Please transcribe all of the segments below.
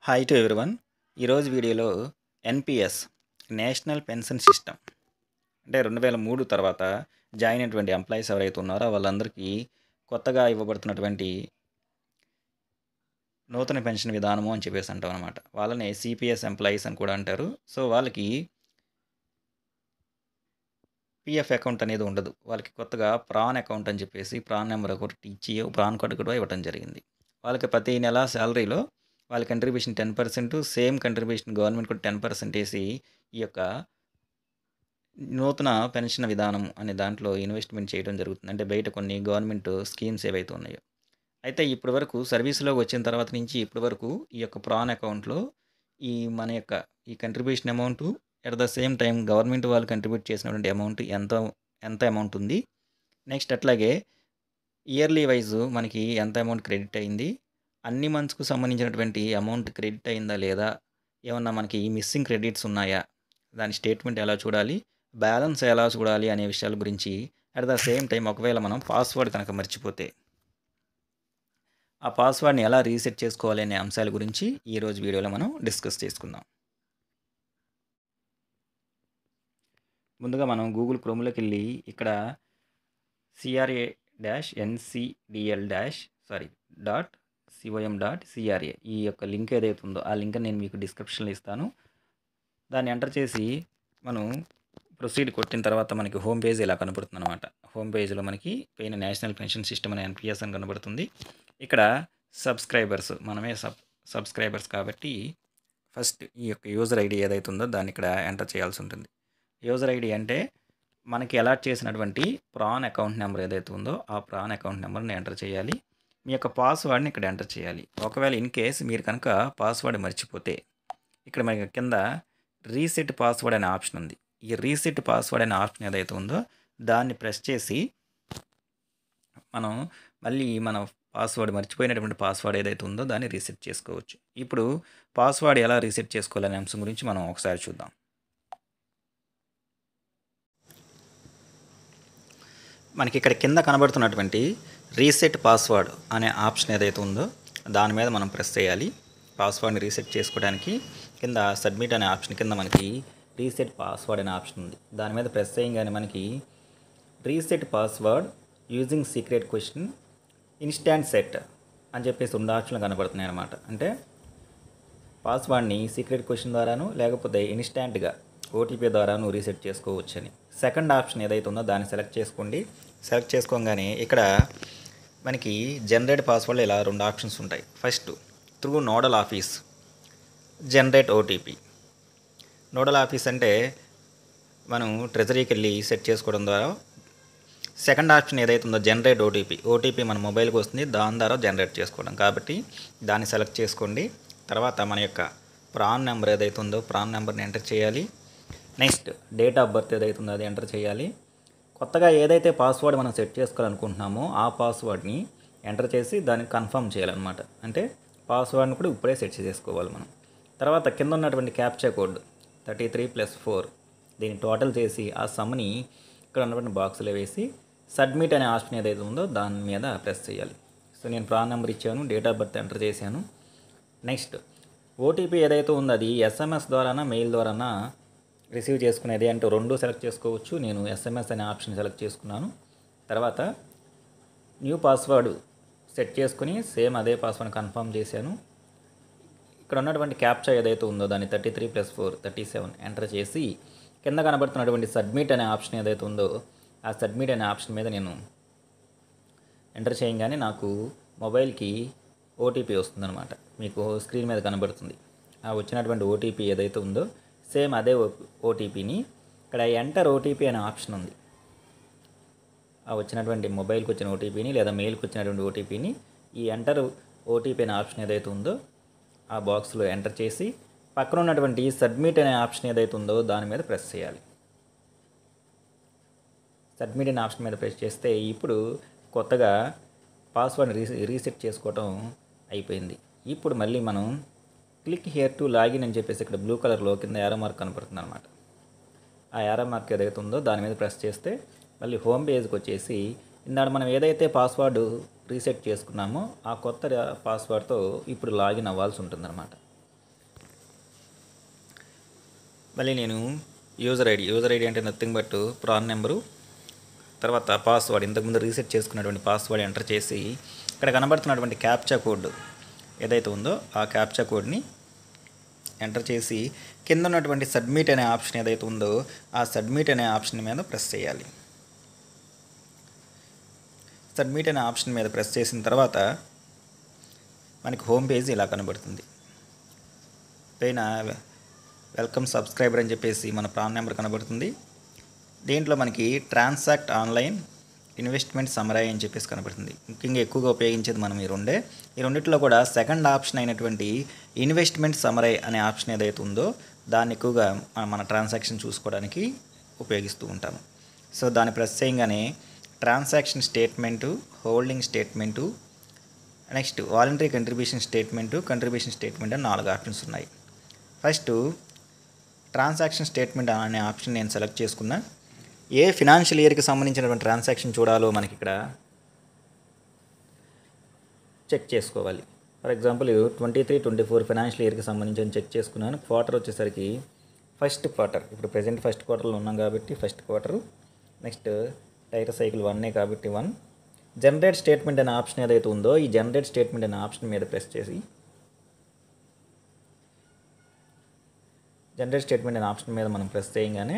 hi to everyone ఈరోజు వీడియోలో NPS national pension system అంటే రెండు వేల మూడు తర్వాత జాయిన్ అయినటువంటి ఎంప్లాయీస్ ఎవరైతే ఉన్నారో వాళ్ళందరికీ కొత్తగా ఇవ్వబడుతున్నటువంటి నూతన పెన్షన్ విధానము అని చెప్పేసి అంటాం అనమాట వాళ్ళని సిపిఎస్ ఎంప్లాయీస్ అని కూడా అంటారు సో వాళ్ళకి పిఎఫ్ అకౌంట్ అనేది ఉండదు వాళ్ళకి కొత్తగా ప్రాన్ అకౌంట్ అని చెప్పేసి ప్రాన్ నెంబర్ ఒకటి ఇచ్చి ప్రాన్ కార్డు కూడా ఇవ్వడం జరిగింది వాళ్ళకి ప్రతి నెల శాలరీలో వాళ్ళ contribution ten percent same contribution government కూడా టెన్ పర్సెంట్ వేసి ఈ యొక్క నూతన పెన్షన్ విధానం అనే దాంట్లో ఇన్వెస్ట్మెంట్ చేయడం జరుగుతుంది అంటే బయట కొన్ని గవర్నమెంట్ స్కీమ్స్ ఏవైతే ఉన్నాయో అయితే ఇప్పటి వరకు సర్వీస్లోకి వచ్చిన తర్వాత నుంచి ఇప్పటి వరకు ఈ యొక్క ప్రాన్ అకౌంట్లో ఈ మన యొక్క ఈ contribution amount at the same time government వాళ్ళు కంట్రిబ్యూట్ చేసినటువంటి అమౌంట్ ఎంత ఎంత అమౌంట్ ఉంది నెక్స్ట్ అట్లాగే ఇయర్లీ వైజ్ మనకి ఎంత అమౌంట్ క్రెడిట్ అయింది అన్ని మంత్స్కు సంబంధించినటువంటి అమౌంట్ క్రెడిట్ అయిందా లేదా ఏమన్నా మనకి మిస్సింగ్ క్రెడిట్స్ ఉన్నాయా దాని స్టేట్మెంట్ ఎలా చూడాలి బ్యాలెన్స్ ఎలా చూడాలి అనే విషయాల గురించి అట్ ద సేమ్ టైం ఒకవేళ మనం పాస్వర్డ్ కనుక మర్చిపోతే ఆ పాస్వర్డ్ని ఎలా రీసెట్ చేసుకోవాలి అనే అంశాల గురించి ఈరోజు వీడియోలో మనం డిస్కస్ చేసుకుందాం ముందుగా మనం గూగుల్ క్రోమ్లోకి వెళ్ళి ఇక్కడ CRA dash NCDL dash sorry dot COM dot CRA ఈ యొక్క లింక్ ఏదైతే ఉందో ఆ లింక్ నేను మీకు డిస్క్రిప్షన్లో ఇస్తాను దాన్ని ఎంటర్ చేసి మనం ప్రొసీడ్ కొట్టిన తర్వాత మనకి హోమ్ పేజ్ ఇలా కనబడుతుంది అనమాట హోమ్ పేజ్లో మనకి పైన నేషనల్ పెన్షన్ సిస్టమ్ అనే ఎన్పిఎస్ అని కనబడుతుంది ఇక్కడ సబ్స్క్రైబర్స్ మనమే సబ్ సబ్స్క్రైబర్స్ కాబట్టి ఫస్ట్ ఈ యొక్క యూజర్ ఐడి ఏదైతే ఉందో దాన్ని ఇక్కడ ఎంటర్ చేయాల్సి ఉంటుంది యూజర్ ఐడి అంటే మనకి అలాట్ చేసినటువంటి ప్రాన్ అకౌంట్ నెంబర్ ఏదైతే ఉందో ఆ ప్రాన్ అకౌంట్ నెంబర్ని ఎంటర్ చేయాలి మీ యొక్క పాస్వర్డ్ని ఇక్కడ ఎంటర్ చేయాలి ఒకవేళ ఇన్ కేస్ మీరు కనుక పాస్వర్డ్ మర్చిపోతే ఇక్కడ మనకి కింద రీసెట్ పాస్వర్డ్ అనే ఆప్షన్ ఉంది ఈ రీసెట్ పాస్వర్డ్ అనే ఆప్షన్ ఏదైతే ఉందో దాన్ని ప్రెస్ చేసి మనం మళ్ళీ మన పాస్వర్డ్ మర్చిపోయినటువంటి పాస్వర్డ్ ఏదైతే ఉందో దాన్ని రీసెట్ చేసుకోవచ్చు ఇప్పుడు పాస్వర్డ్ ఎలా రీసెట్ చేసుకోవాలనే అంశం గురించి మనం ఒకసారి చూద్దాం మనకి ఇక్కడ కింద కనబడుతున్నటువంటి రీసెట్ పాస్వర్డ్ అనే ఆప్షన్ ఏదైతే ఉందో దాని మీద మనం ప్రెస్ చేయాలి పాస్వర్డ్ని రీసెట్ చేసుకోవడానికి కింద సబ్మిట్ అనే ఆప్షన్ కింద మనకి రీసెట్ పాస్వర్డ్ అనే ఆప్షన్ ఉంది దాని మీద ప్రెస్ చేయగానే మనకి reset password using secret question instant set అని చెప్పేసి రెండు ఆప్షన్లు కనబడుతున్నాయి అనమాట అంటే పాస్వర్డ్ని సీక్రెట్ క్వశ్చన్ ద్వారాను లేకపోతే ఇన్స్టాంట్గా ఓటీపీ ద్వారాను రీసెట్ చేసుకోవచ్చని సెకండ్ ఆప్షన్ ఏదైతే ఉందో దాన్ని సెలెక్ట్ చేసుకోండి సెలెక్ట్ చేసుకోగానే ఇక్కడ మనకి జనరేట్ పాస్వర్డ్ ఇలా రెండు ఆప్షన్స్ ఉంటాయి first through nodal office generate OTP nodal office అంటే మనం ట్రెజరీకి వెళ్ళి సెట్ చేసుకోవడం ద్వారా సెకండ్ ఆప్షన్ ఏదైతే ఉందో జనరేట్ ఓటీపీ ఓటీపీ మన మొబైల్కి వస్తుంది దాని ద్వారా జనరేట్ చేసుకోవడం కాబట్టి దాన్ని సెలెక్ట్ చేసుకోండి తర్వాత మన యొక్క ప్రాన్ నెంబర్ ఏదైతే ఉందో ప్రాన్ నెంబర్ని ఎంటర్ చేయాలి నెక్స్ట్ డేట్ ఆఫ్ బర్త్ ఏదైతే ఉందో అది ఎంటర్ చేయాలి కొత్తగా ఏదైతే పాస్వర్డ్ మనం సెట్ చేసుకోవాలనుకుంటున్నామో ఆ పాస్వర్డ్ని ఎంటర్ చేసి దాన్ని కన్ఫర్మ్ చేయాలన్నమాట అంటే పాస్వర్డ్ని కూడా ఇప్పుడే సెట్ చేసుకోవాలి మనం తర్వాత కింద ఉన్నటువంటి captcha code thirty three plus four దీన్ని టోటల్ చేసి ఆ సమ్ని ఇక్కడ ఉన్నటువంటి బాక్స్లో వేసి సబ్మిట్ అనే ఆప్షన్ ఏదైతే ఉందో దాని మీద ప్రెస్ చేయాలి సో నేను ప్రాన్ నెంబర్ ఇచ్చాను డేట్ ఆఫ్ బర్త్ ఎంటర్ చేశాను నెక్స్ట్ ఓటీపీ ఏదైతే ఉందో అది ఎస్ఎంఎస్ ద్వారానా మెయిల్ ద్వారానా రిసీవ్ చేసుకునేది అంటే రెండు సెలెక్ట్ చేసుకోవచ్చు నేను ఎస్ఎంఎస్ అనే ఆప్షన్ సెలెక్ట్ చేసుకున్నాను తర్వాత న్యూ పాస్వర్డ్ సెట్ చేసుకుని సేమ్ అదే పాస్వర్డ్ కన్ఫర్మ్ చేశాను ఇక్కడ ఉన్నటువంటి క్యాప్చా ఏదైతే ఉందో దాన్ని thirty three plus four thirty seven enter చేసి కింద కనబడుతున్నటువంటి సబ్మిట్ అనే ఆప్షన్ ఏదైతే ఉందో ఆ సబ్మిట్ అనే ఆప్షన్ మీద నేను ఎంటర్ చేయగానే నాకు మొబైల్కి ఓటీపీ వస్తుందన్నమాట మీకు స్క్రీన్ మీద కనబడుతుంది ఆ వచ్చినటువంటి ఓటీపీ ఏదైతే ఉందో సేమ్ అదే ఓటీపీని ఇక్కడ ఎంటర్ ఓటీపీ అనే ఆప్షన్ ఉంది ఆ వచ్చినటువంటి మొబైల్కి వచ్చిన ఓటీపీని లేదా మెయిల్కి వచ్చినటువంటి ఓటీపీని ఈ ఎంటర్ ఓటీపీ అనే ఆప్షన్ ఏదైతే ఉందో ఆ బాక్స్లో ఎంటర్ చేసి పక్కన ఉన్నటువంటి సబ్మిట్ అనే ఆప్షన్ ఏదైతే ఉందో దాని మీద ప్రెస్ చేయాలి సబ్మిట్ అనే ఆప్షన్ మీద ప్రెస్ చేస్తే ఇప్పుడు కొత్తగా పాస్వర్డ్ రీ రీసెట్ చేసుకోవటం అయిపోయింది ఇప్పుడు మళ్ళీ మనం క్లిక్ హియర్ టు లాగిన్ అని చెప్పేసి ఇక్కడ బ్లూ కలర్లో కింద యారో మార్క్ కనపడుతుంది అనమాట ఆ యారో మార్క్ ఏదైతే ఉందో దాని మీద ప్రెస్ చేస్తే మళ్ళీ హోమ్ పేజ్కి వచ్చేసి ఇందాక మనం ఏదైతే పాస్వర్డ్ రీసెట్ చేసుకున్నామో ఆ కొత్త పాస్వర్డ్తో ఇప్పుడు లాగిన్ అవ్వాల్సి ఉంటుందన్నమాట మళ్ళీ నేను యూజర్ ఐడి యూజర్ ఐడి అంటే నథింగ్ బట్ ప్రాన్ నెంబరు తర్వాత పాస్వర్డ్ ఇంతకుముందు రీసెట్ చేసుకున్నటువంటి పాస్వర్డ్ ఎంటర్ చేసి ఇక్కడ కనబడుతున్నటువంటి క్యాప్చా కోడ్ ఏదైతే ఉందో ఆ క్యాప్చా కోడ్ని ఎంటర్ చేసి కింద ఉన్నటువంటి సబ్మిట్ అనే ఆప్షన్ ఏదైతే ఉందో ఆ సబ్మిట్ అనే ఆప్షన్ మీద ప్రెస్ చేయాలి సబ్మిట్ అనే ఆప్షన్ మీద ప్రెస్ చేసిన తర్వాత మనకి హోమ్ పేజ్ ఇలా కనబడుతుంది పైన వెల్కమ్ సబ్స్క్రైబర్ అని చెప్పేసి మన ప్రాన్ నెంబర్ కనబడుతుంది దీంట్లో మనకి ట్రాన్సాక్ట్ ఆన్లైన్ ఇన్వెస్ట్మెంట్ సమరాయ్ అని చెప్పేసి కనబడుతుంది ముఖ్యంగా ఎక్కువగా ఉపయోగించేది మనం ఈ రెండే ఈ రెండిట్లో కూడా సెకండ్ ఆప్షన్ అయినటువంటి ఇన్వెస్ట్మెంట్ సమరై అనే ఆప్షన్ ఏదైతే ఉందో దాన్ని ఎక్కువగా మన- మన ట్రాన్సాక్షన్ చూసుకోవడానికి ఉపయోగిస్తూ ఉంటాము సో దాన్ని ప్రెస్ చేయగానే transaction statement holding statement next voluntary contribution statement contribution statement అని నాలుగు ఆప్షన్స్ ఉన్నాయి ఫస్ట్ ట్రాన్సాక్షన్ స్టేట్మెంట్ అనే ఆప్షన్ నేను సెలెక్ట్ చేసుకున్నా ఏ ఫినాన్షియల్ ఇయర్కి సంబంధించినటువంటి ట్రాన్సాక్షన్ చూడాలో మనకి ఇక్కడ చెక్ చేసుకోవాలి for example twenty three twenty four financial ఇయర్కి సంబంధించి చెక్ చేసుకున్నాను క్వార్టర్ వచ్చేసరికి ఫస్ట్ క్వార్టర్ ఇప్పుడు ప్రజెంట్ ఫస్ట్ క్వార్టర్లో ఉన్నాం కాబట్టి first quarter next tier cycle వన్నే కాబట్టి వన్ జనరేట్ స్టేట్మెంట్ అనే ఆప్షన్ ఏదైతే ఉందో ఈ జనరేట్ స్టేట్మెంట్ అనే ఆప్షన్ మీద ప్రెస్ చేసి జనరేట్ స్టేట్మెంట్ అనే ఆప్షన్ మీద మనం ప్రెస్ చేయగానే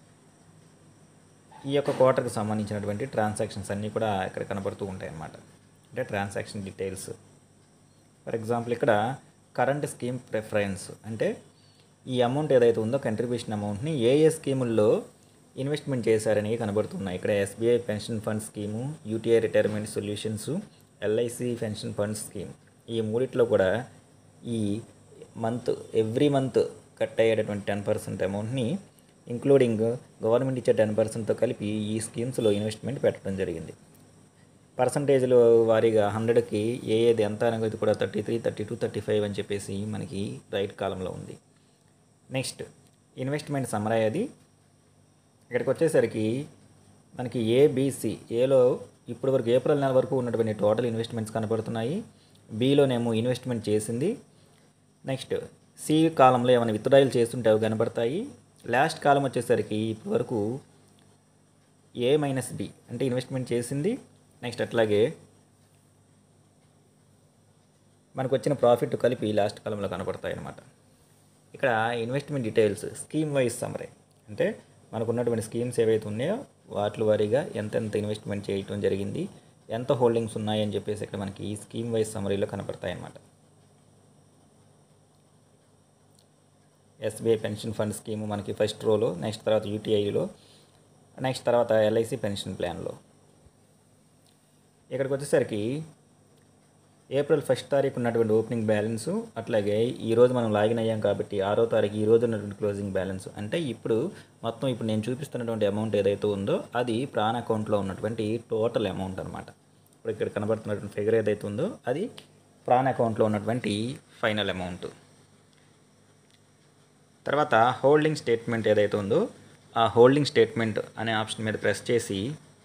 ఈ యొక్క క్వార్టర్కి సంబంధించినటువంటి ట్రాన్సాక్షన్స్ అన్నీ కూడా ఇక్కడ కనబడుతూ ఉంటాయి అన్నమాట అంటే ట్రాన్సాక్షన్ డీటెయిల్స్ ఫర్ ఎగ్జాంపుల్ ఇక్కడ కరెంట్ స్కీమ్ ప్రిఫరెన్స్ అంటే ఈ అమౌంట్ ఏదైతే ఉందో కంట్రిబ్యూషన్ అమౌంట్ని ఏ ఏ స్కీముల్లో ఇన్వెస్ట్మెంట్ చేశారని కనబడుతున్నాయి ఇక్కడ SBI pension fund scheme UTI retirement solutions LIC pension fund scheme ఈ మూడిట్లో కూడా ఈ మంత్ ఎవ్రీ మంత్ కట్ అయ్యేటటువంటి టెన్ పర్సెంట్ అమౌంట్ని ఇంక్లూడింగ్ గవర్నమెంట్ ఇచ్చే టెన్ పర్సెంట్తో కలిపి ఈ స్కీమ్స్లో ఇన్వెస్ట్మెంట్ పెట్టడం జరిగింది పర్సంటేజ్లు వారీగా హండ్రెడ్కి ఏ ఏది ఎంత అనేది కూడా thirty three thirty two thirty five అని చెప్పేసి మనకి రైట్ కాలంలో ఉంది నెక్స్ట్ ఇన్వెస్ట్మెంట్ సమరై అది ఇక్కడికి వచ్చేసరికి మనకి ఏబిసి ఏలో ఇప్పటి వరకు ఏప్రిల్ నెల వరకు ఉన్నటువంటి టోటల్ ఇన్వెస్ట్మెంట్స్ కనపడుతున్నాయి బిలోనేమో ఇన్వెస్ట్మెంట్ చేసింది నెక్స్ట్ సి కాలంలో ఏమైనా విత్డ్రాయల్ చేస్తుంటే అవి కనబడతాయి లాస్ట్ కాలం వచ్చేసరికి ఇప్పటి వరకు ఏ మైనస్ బి అంటే ఇన్వెస్ట్మెంట్ చేసింది నెక్స్ట్ అట్లాగే మనకు వచ్చిన ప్రాఫిట్ కలిపి లాస్ట్ కాలంలో కనపడతాయి అన్నమాట ఇక్కడ investment details scheme wise summary అంటే మనకు ఉన్నటువంటి స్కీమ్స్ ఏవైతే ఉన్నాయో వాటి వారీగా ఎంతెంత ఇన్వెస్ట్మెంట్ చేయటం జరిగింది ఎంత హోల్డింగ్స్ ఉన్నాయని చెప్పేసి ఇక్కడ మనకి ఈ స్కీమ్ వైజ్ సమరీలో కనపడతాయి అన్నమాట ఎస్బీఐ పెన్షన్ ఫండ్ స్కీము మనకి ఫస్ట్ రోలో నెక్స్ట్ తర్వాత యూటీఐలో నెక్స్ట్ తర్వాత ఎల్ఐసి పెన్షన్ ప్లాన్లో ఇక్కడికి వచ్చేసరికి ఏప్రిల్ ఫస్ట్ తారీఖు ఉన్నటువంటి ఓపెనింగ్ బ్యాలెన్స్ అట్లాగే ఈరోజు మనం లాగిన్ అయ్యాం కాబట్టి ఆరో తారీఖు ఈ రోజు ఉన్నటువంటి క్లోజింగ్ బ్యాలెన్స్ అంటే ఇప్పుడు మొత్తం ఇప్పుడు నేను చూపిస్తున్నటువంటి అమౌంట్ ఏదైతే ఉందో అది ప్రాన్ అకౌంట్లో ఉన్నటువంటి టోటల్ అమౌంట్ అనమాట ఇప్పుడు ఇక్కడ కనబడుతున్నటువంటి ఫిగర్ ఏదైతే ఉందో అది ప్రాన్ అకౌంట్లో ఉన్నటువంటి ఫైనల్ అమౌంట్ తర్వాత హోల్డింగ్ స్టేట్మెంట్ ఏదైతే ఉందో ఆ హోల్డింగ్ స్టేట్మెంట్ అనే ఆప్షన్ మీద ప్రెస్ చేసి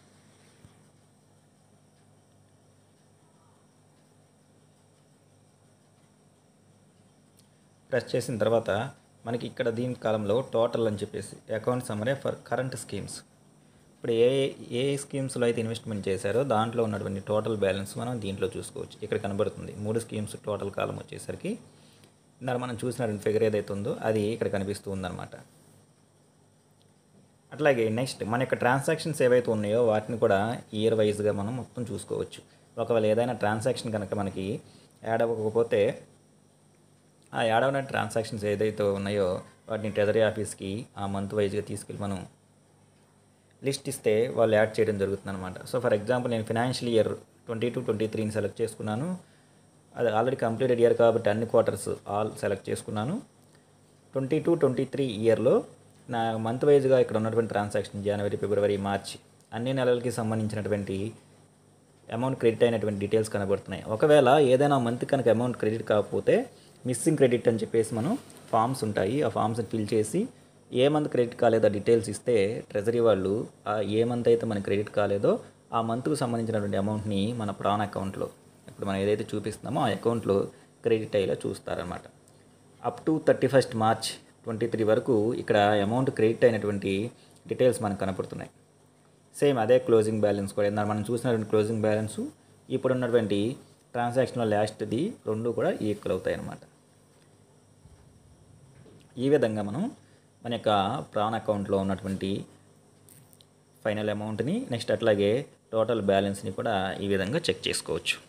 ప్రెస్ చేసిన తర్వాత మనకి ఇక్కడ దీని కాలంలో టోటల్ అని చెప్పేసి account summary for current schemes ఇప్పుడు ఏ ఏ స్కీమ్స్లో అయితే ఇన్వెస్ట్మెంట్ చేశారో దాంట్లో ఉన్నటువంటి టోటల్ బ్యాలెన్స్ మనం దీంట్లో చూసుకోవచ్చు ఇక్కడ కనబడుతుంది మూడు స్కీమ్స్ టోటల్ కాలం వచ్చేసరికి ఇందాక మనం చూసినటువంటి ఫిగర్ ఏదైతే ఉందో అది ఇక్కడ కనిపిస్తూ ఉందన్నమాట అట్లాగే నెక్స్ట్ మన యొక్క ట్రాన్సాక్షన్స్ ఏవైతే ఉన్నాయో వాటిని కూడా ఇయర్ వైజ్గా మనం మొత్తం చూసుకోవచ్చు ఒకవేళ ఏదైనా ట్రాన్సాక్షన్ కనుక మనకి యాడ్ అవ్వకపోతే ఆ యాడ్ అయిన ట్రాన్సాక్షన్స్ ఏదైతే ఉన్నాయో వాటిని ట్రెజరీ ఆఫీస్కి ఆ మంత్ వైజ్గా తీసుకెళ్ళి మనం లిస్ట్ ఇస్తే వాళ్ళు యాడ్ చేయడం జరుగుతుంది అనమాట సో ఫర్ ఎగ్జాంపుల్ నేను financial year twenty two twenty త్రీని సెలెక్ట్ చేసుకున్నాను అది ఆల్రెడీ కంప్లీటెడ్ ఇయర్ కాబట్టి అన్ని క్వార్టర్స్ ఆల్ సెలెక్ట్ చేసుకున్నాను ట్వంటీ టు ట్వంటీ త్రీ ఇయర్లో నా మంత్ వైజ్గా ఇక్కడ ఉన్నటువంటి ట్రాన్సాక్షన్ జనవరి ఫిబ్రవరి మార్చ్ అన్ని నెలలకి సంబంధించినటువంటి అమౌంట్ క్రెడిట్ అయినటువంటి డీటెయిల్స్ కనబడుతున్నాయి ఒకవేళ ఏదైనా మంత్ కనుక అమౌంట్ క్రెడిట్ కాకపోతే మిస్సింగ్ క్రెడిట్ అని చెప్పేసి మనం ఫామ్స్ ఉంటాయి ఆ ఫామ్స్ని ఫిల్ చేసి ఏ మంత్ క్రెడిట్ కాలేదో డీటెయిల్స్ ఇస్తే ట్రెజరీ వాళ్ళు ఆ ఏ మంత్ అయితే మనకి క్రెడిట్ కాలేదో ఆ మంత్కు సంబంధించినటువంటి అమౌంట్ని మన ప్రాన్ అకౌంట్లో ఇప్పుడు మనం ఏదైతే చూపిస్తున్నామో ఆ అకౌంట్లో క్రెడిట్ అయ్యేలా చూస్తారనమాట up to thirty first March twenty three వరకు ఇక్కడ అమౌంట్ క్రెడిట్ అయినటువంటి డీటెయిల్స్ మనకు కనపడుతున్నాయి సేమ్ అదే క్లోజింగ్ బ్యాలెన్స్ కూడా ఇందాక మనం చూసినటువంటి క్లోజింగ్ బ్యాలెన్స్ ఇప్పుడు ఉన్నటువంటి ట్రాన్సాక్షన్లో లాస్ట్ది రెండు కూడా ఈక్వల్ అవుతాయి అన్నమాట ఈ విధంగా మనం మన యొక్క ప్రాన్ అకౌంట్లో ఉన్నటువంటి ఫైనల్ అమౌంట్ని నెక్స్ట్ అట్లాగే టోటల్ బ్యాలెన్స్ని కూడా ఈ విధంగా చెక్ చేసుకోవచ్చు